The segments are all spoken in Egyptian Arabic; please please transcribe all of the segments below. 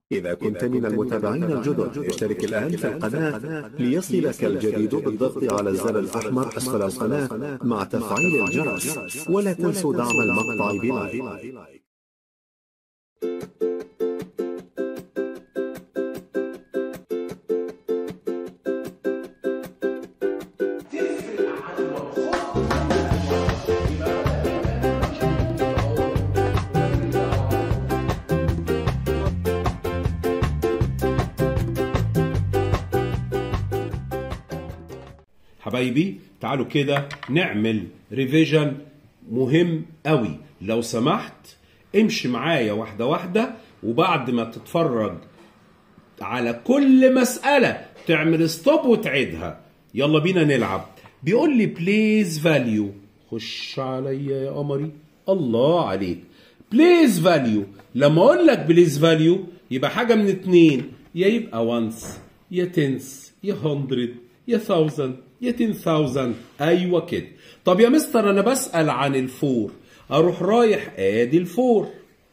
إذا كنت من المتابعين الجدد اشترك الآن في القناة ليصلك الجديد بالضغط على الزر الأحمر أسفل القناة مع تفعيل الجرس ولا تنسوا دعم المقطع بلايك حبايبي تعالوا كده نعمل ريفيجن مهم قوي لو سمحت امشي معايا واحده واحده وبعد ما تتفرج على كل مسألة تعمل ستوب وتعيدها يلا بينا نلعب بيقول لي بليز فاليو خش عليا يا قمري الله عليك بليز فاليو لما اقول لك بليز فاليو يبقى حاجة من اتنين يا يبقى وانس يا تنس يا هندرد يا ثاوزند يا تن ثاوزند ايوه كده طب يا مستر انا بسأل عن الفور اروح رايح ادي الفور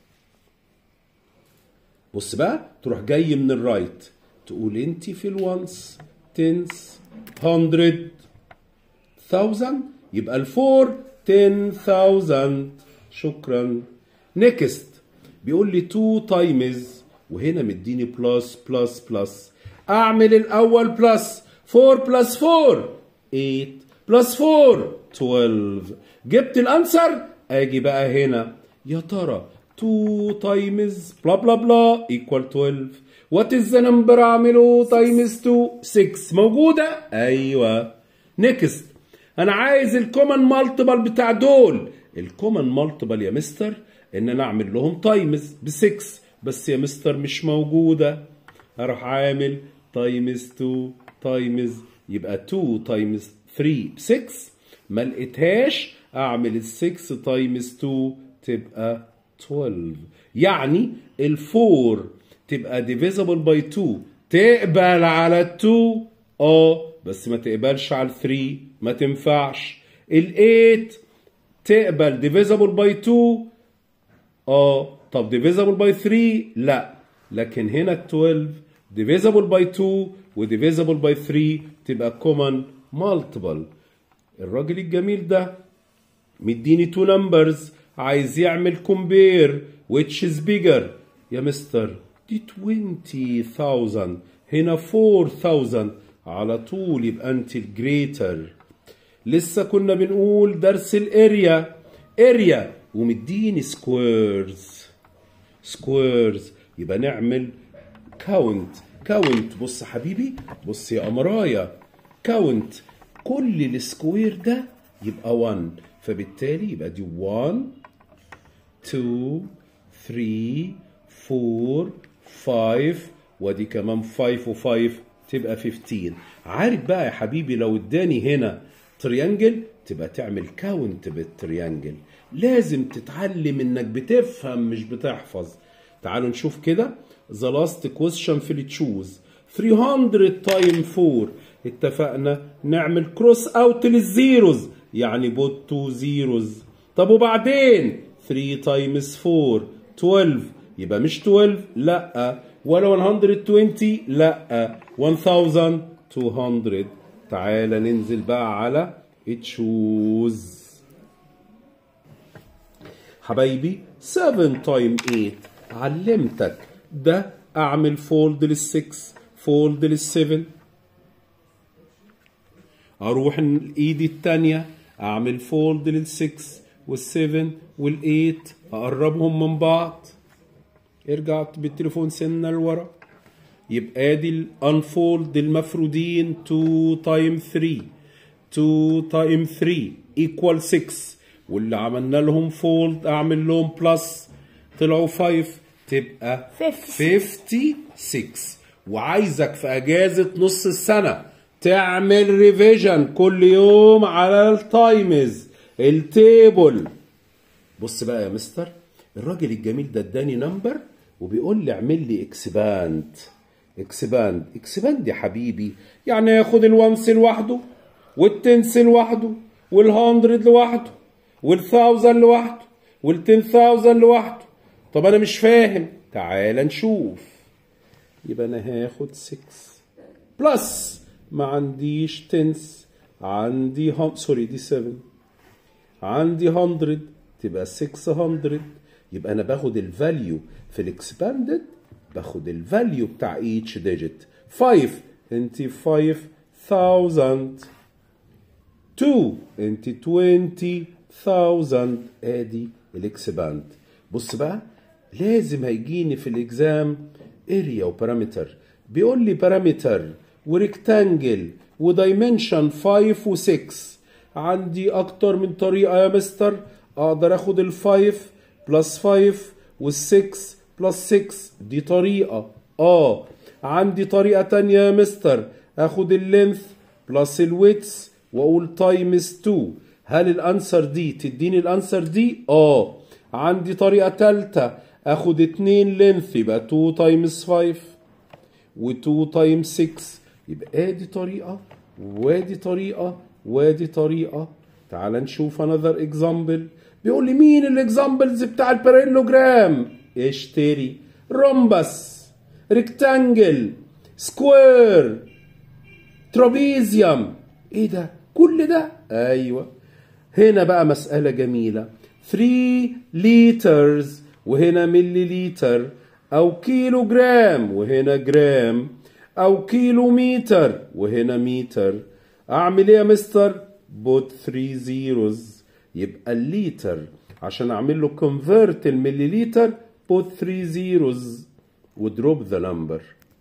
بص بقى تروح جاي من الرايت تقول انت في الوانس تنس هندرد ثاوزند يبقى الفور تن ثاوزند شكرا نيكست بيقول لي تو تايمز وهنا مديني بلس بلس بلس اعمل الاول بلس 4 بلس 4 8 بلس 4 12 جبت الانسر اجي بقى هنا يا ترى 2 تايمز بلا بلا بلا ايكوال 12 وات از ذا نمبر اعمله تايمز 2 6 موجوده ايوه نيكست انا عايز الكومن مالتيبل بتاع دول الكومن مالتيبل يا مستر ان انا اعمل لهم تايمز ب 6 بس يا مستر مش موجوده اروح عامل تايمز 2 تايمز يبقى 2 تايمز 3 ب 6 ما لقيتهاش اعمل ال 6 تايمز 2 تبقى 12 يعني ال 4 تبقى ديفيزبل باي 2 تقبل على ال 2 اه بس ما تقبلش على ال 3 ما تنفعش ال 8 تقبل ديفيزبل باي 2 اه طب ديفيزبل باي 3 لا لكن هنا ال 12 divisible by 2 و divisible by 3 تبقى common multiple الراجل الجميل ده مديني 2 numbers عايز يعمل compare which is bigger يا مستر دي 20000 هنا 4000 على طول يبقى انت الجريتر لسه كنا بنقول درس الاريا اريا ومديني سكويرز سكويرز يبقى نعمل كاونت كاونت بص حبيبي بص يا قمرايا كاونت كل السكوير ده يبقى 1 فبالتالي يبقى دي 1 2 3 4 5 ودي كمان 5 و5 تبقى 15 عارف بقى يا حبيبي لو اداني هنا تريانجل تبقى تعمل كاونت بالتريانجل لازم تتعلم انك بتفهم مش بتحفظ تعالوا نشوف كده the last question في التشوز 300 تايم 4 اتفقنا نعمل كروس اوت للزيروز يعني بوت 2 زيروز طب وبعدين 3 تايمز 4 12 يبقى مش 12 لا ولا 120 لا 1200 تعالى ننزل بقى على تشوز حبايبي 7 تايم 8 علمتك ده اعمل فولد لل6 فولد لل7 اروح الايدي التانية اعمل فولد لل6 وال7 وال8 اقربهم من بعض ارجع بالتليفون سنة لورا يبقى ادي الانفولد المفرودين 2 تايم 3 2 تايم 3 ايكوال 6 واللي عملنا لهم فولد اعمل لهم بلس طلعوا 5 تبقى 56 وعايزك في اجازه نص السنه تعمل ريفيجن كل يوم على التايمز التيبل بص بقى يا مستر الراجل الجميل ده اداني نمبر وبيقول لي اعمل لي اكسباند اكسباند اكسباند يا حبيبي يعني ياخد الوانس لوحده والتنس لوحده والهندرد لوحده والثاوزن لوحده والتن ثاوزن لوحده طب انا مش فاهم تعال نشوف يبقى انا هاخد 6 بلس ما عنديش تنس عندي هم... سوري دي 7 عندي 100 تبقى 600 يبقى انا باخد الفاليو في الاكسباندد باخد الفاليو بتاع each digit 5 انت 5000 2 انت 20000 ادي الاكسباند بص بقى لازم هيجيني في الاكزام اريا وبارامتر بيقول لي بارامتر وريكتانجل ودايمنشن 5 و6 عندي اكتر من طريقه يا مستر اقدر اخد ال5 بلس 5 وال6 بلس 6 دي طريقه اه عندي طريقه تانية يا مستر اخد اللينث بلس الويتس واقول تايمز 2 هل الانسر دي تديني الانسر دي اه عندي طريقه ثالثه اخد 2 لينث يبقى 2 تايمز 5 و2 تايمز 6 يبقى ادي طريقه وادي طريقه وادي طريقه تعال نشوف another example بيقول لي مين الاكزامبلز بتاع البارالوجرام اشتري رومبس ريكتانجل سكوير ترابيزيوم ايه ده كل ده ايوه هنا بقى مسألة جميلة 3 لترز وهنا ملي لتر او كيلو جرام وهنا جرام او كيلو متر وهنا متر اعمل ايه يا مستر بوت 3 زيروز يبقى الليتر عشان اعمل له كونفرت المليليتر بوت 3 زيروز ودروب ذا نمبر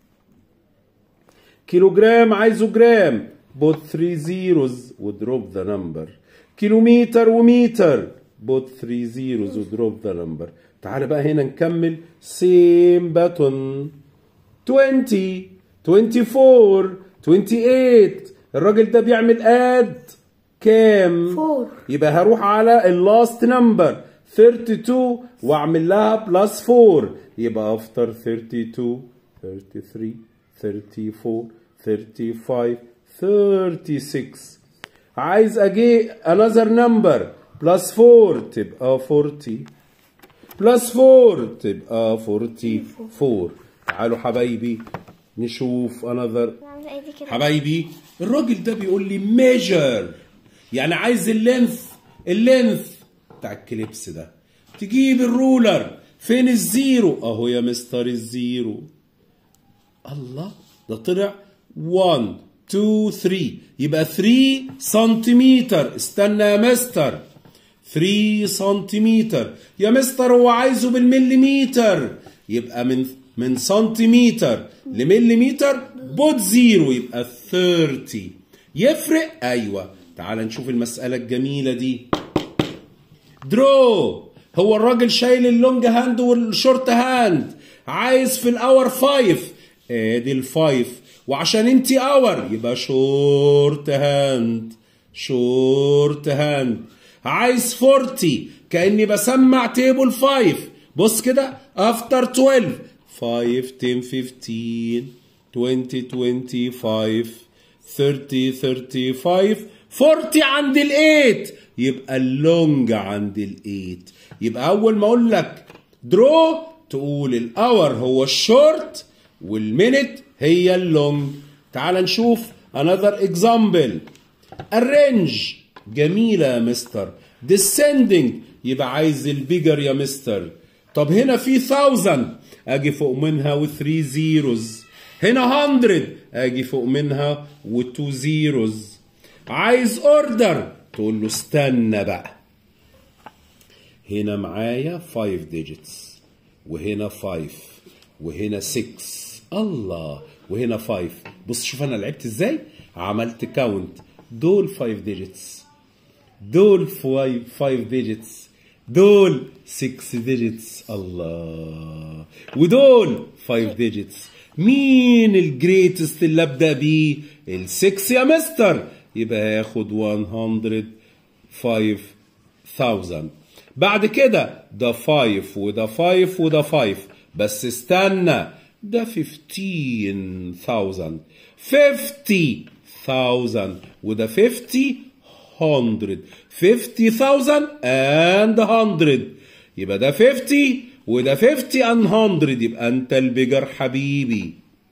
كيلو جرام عايزه جرام بوت 3 زيروز ودروب ذا نمبر كيلومتر ومتر بوت 3 زيروز ودروب ذا نمبر تعال بقى هنا نكمل سيم باتون 20 24 28 الراجل ده بيعمل اد كام فور يبقى هروح على اللاست نمبر 32 واعمل لها بلس 4 يبقى افتر 32 33 34 35 36 عايز اجي another number بلس 4 تبقى 40 بلس 4 تبقى 44 تعالوا حبايبي نشوف another نعمل ايه دي كده حبايبي الراجل ده بيقول لي ميجر يعني عايز اللينث اللينث بتاع الكليبس ده تجيب الرولر فين الزيرو اهو يا مستر الزيرو الله ده طلع 1 2 3 يبقى 3 سنتيمتر استنى يا مستر 3 سنتيمتر يا مستر هو عايزه بالمليمتر يبقى من من سنتيمتر لمليمتر بوت زيرو يبقى 30 يفرق ايوه تعال نشوف المسألة الجميلة دي درو هو الراجل شايل اللونج هاند والشورت هاند عايز في الاور فايف ادي الفايف وعشان انت اور يبقى شورت هاند شورت هاند عايز 40 كاني بسمع تيبل 5 بص كده افتر 12 5 10 15 20 25 30 35 40 عند الايت يبقى اللونج عند الايت يبقى اول ما اقول لك درو تقول الاور هو الشورت والمينت هي اللونج تعال نشوف another example arrange جميلة يا مستر descending يبقى عايز البيجر يا مستر طب هنا في 1000 اجي فوق منها و 3 زيروز هنا 100 اجي فوق منها و 2 زيروز عايز اوردر تقول له استنى بقى هنا معايا 5 digits وهنا 5 وهنا 6 الله وهنا 5 بص شوف انا لعبت ازاي عملت كاونت دول 5 digits دول 5 5 digits دول 6 digits الله ودول 5 digits مين الجريتست اللي ابدا بيه ال6 يا مستر يبقى هياخد 105000 بعد كده ده 5 وده 5 وده 5 بس استنى ده 15000 50000 وده 50 100 50000 and 100 يبقى ده 50 وده 50 and 100 يبقى انت البيجر حبيبي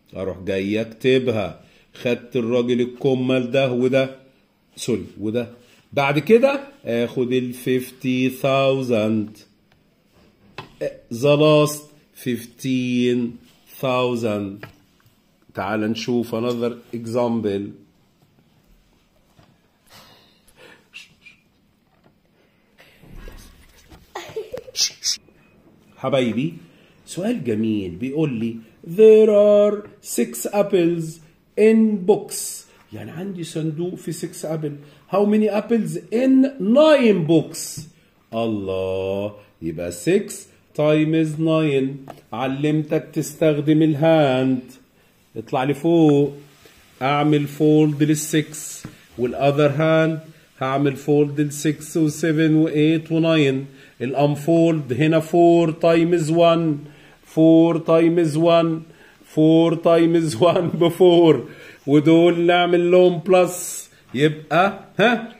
اروح جاي اكتبها خدت الراجل الكمل ده وده سوري وده بعد كده اخد ال 50000 the last 15000 تعال نشوف another example حبايبي سؤال جميل بيقول لي there are six apples in box يعني عندي صندوق في 6 ابل how many apples in 9 books الله يبقى 6 times 9 علمتك تستخدم الهاند اطلع لي فوق اعمل فولد للسكس والاذر هاند هعمل فولد للسكس و7 و8 و9 الانفولد هنا 4 تايمز 1 4 تايمز 1 4 تايمز 1 ب 4 ودول نعمل لهم بلس يبقى ها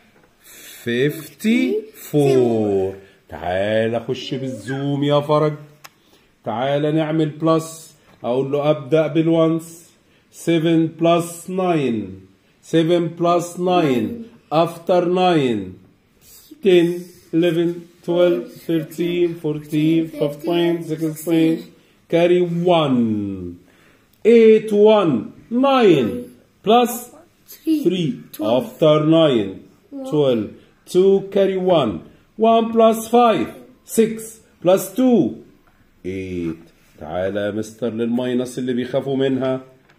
54 تعال اخش بالزوم يا فرج تعال نعمل بلس اقول له ابدا بالونس 7 بلس 9 7 بلس 9 after 9 10 11 12 13 14 15 16 carry 1 8 1 9 plus 3 after 9 12 2 carry 1 1 plus 5 6 plus 2 8 تعالى يا مستر للماينس اللي بيخافوا منها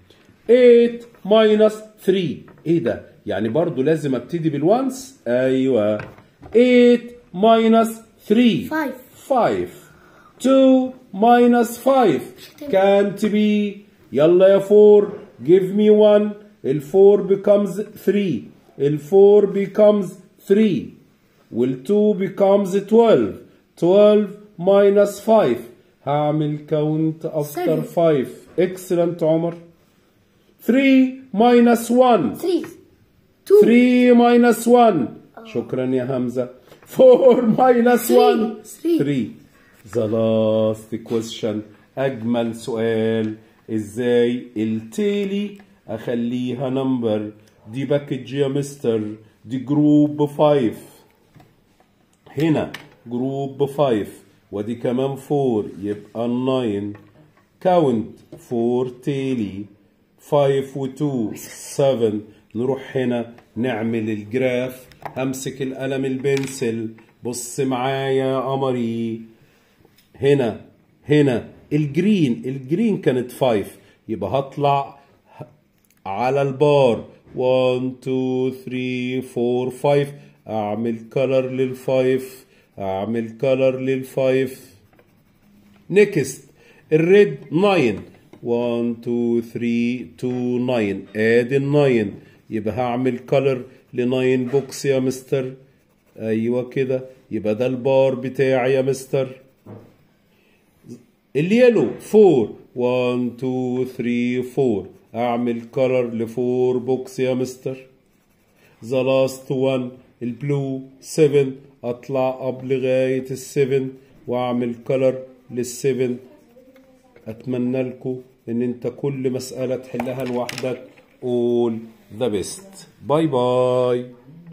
8 minus 3 ايه ده يعني برضو لازم ابتدي بالوانس ايوه 8 minus 3 Five. 5 2 minus 5 can't be يلا يا 4 give me 1 ال 4 becomes 3 ال 4 becomes 3 وال 2 becomes 12 12 minus 5 هعمل count after Seven. 5 excellent عمر 3 minus 1 Three. Two. 3 minus 1 شكرا يا همزة 4 minus 1 Three. 3 the last question أجمل سؤال إزاي التالي أخليها نمبر دي باكج يا مستر دي جروب 5 هنا جروب 5 ودي كمان 4 يبقى 9 كاونت 4 تالي 5 و 2 7 نروح هنا نعمل الجراف همسك القلم البنسل بص معايا يا قمري هنا هنا الجرين الجرين كانت 5 يبقى هطلع على البار 1 2 3 4 5 اعمل كلر للفايف اعمل كلر للفايف نيكست الريد 9 1 2 3 2 9 ادي ال 9 يبقى هعمل كلر ل 9 بوكس يا مستر ايوه كده يبقى ده البار بتاعي يا مستر اليلو 4 1 2 3 4 اعمل كلر ل 4 بوكس يا مستر ذا لاست 1 البلو 7 اطلع اب لغايه ال 7 واعمل كلر لل 7 اتمنى لكم ان انت كل مساله تحلها لوحدك all the best باي باي